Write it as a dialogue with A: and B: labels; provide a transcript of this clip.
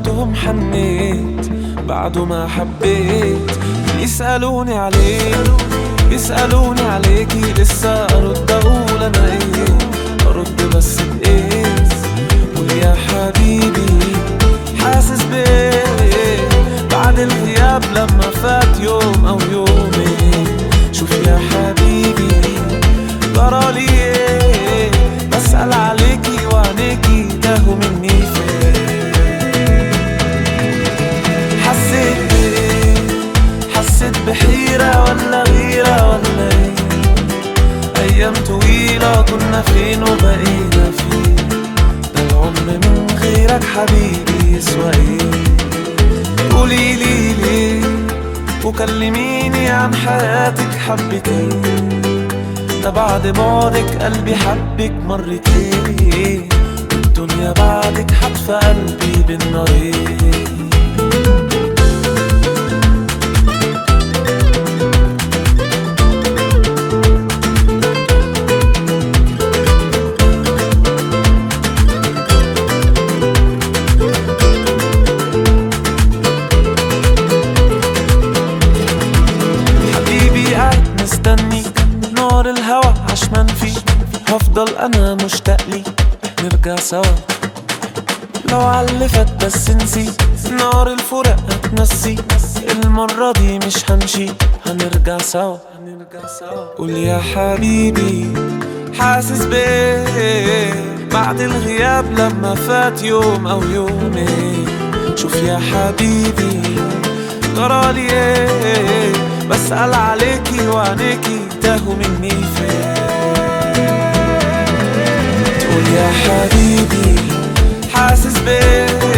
A: شفتهم حنيت بعده ما حبيت يسألوني عليك يسألوني عليكي لسه أرد أقول أنا إيه أرد بس بإيه قول يا حبيبي حاسس بإيه بعد الغياب لما فات يوم أو يومين شوف يا حبيبي جرالي إيه بسأل عليكي وعينيكي تاهوا مني فين حسيت بإيه حسيت بحيرة ولا غيرة ولا إيه أيام طويلة كنا فين وبقينا فين ده العمر من غيرك حبيبي يسوى إيه قولي لي ليه وكلميني عن حياتك حبتين ده بعد بعدك قلبي حبك مرتين الدنيا بعدك حتف قلبي بالنارين حبيبي قاعد مستنيك نار الهوى عشمان فيك هفضل انا مشتاق ليك نرجع سوا لو علفت بس نسيت نار الفراق هتنسيك المرة دي مش همشي هنرجع سوا هنرجع سوا قول يا حبيبي حاسس بيه بعد الغياب لما فات يوم او يومين شوف يا حبيبي جرالي ايه بسأل عليكي وعينيكي تاهوا مني فين تقول يا حبيبي حاسس بيه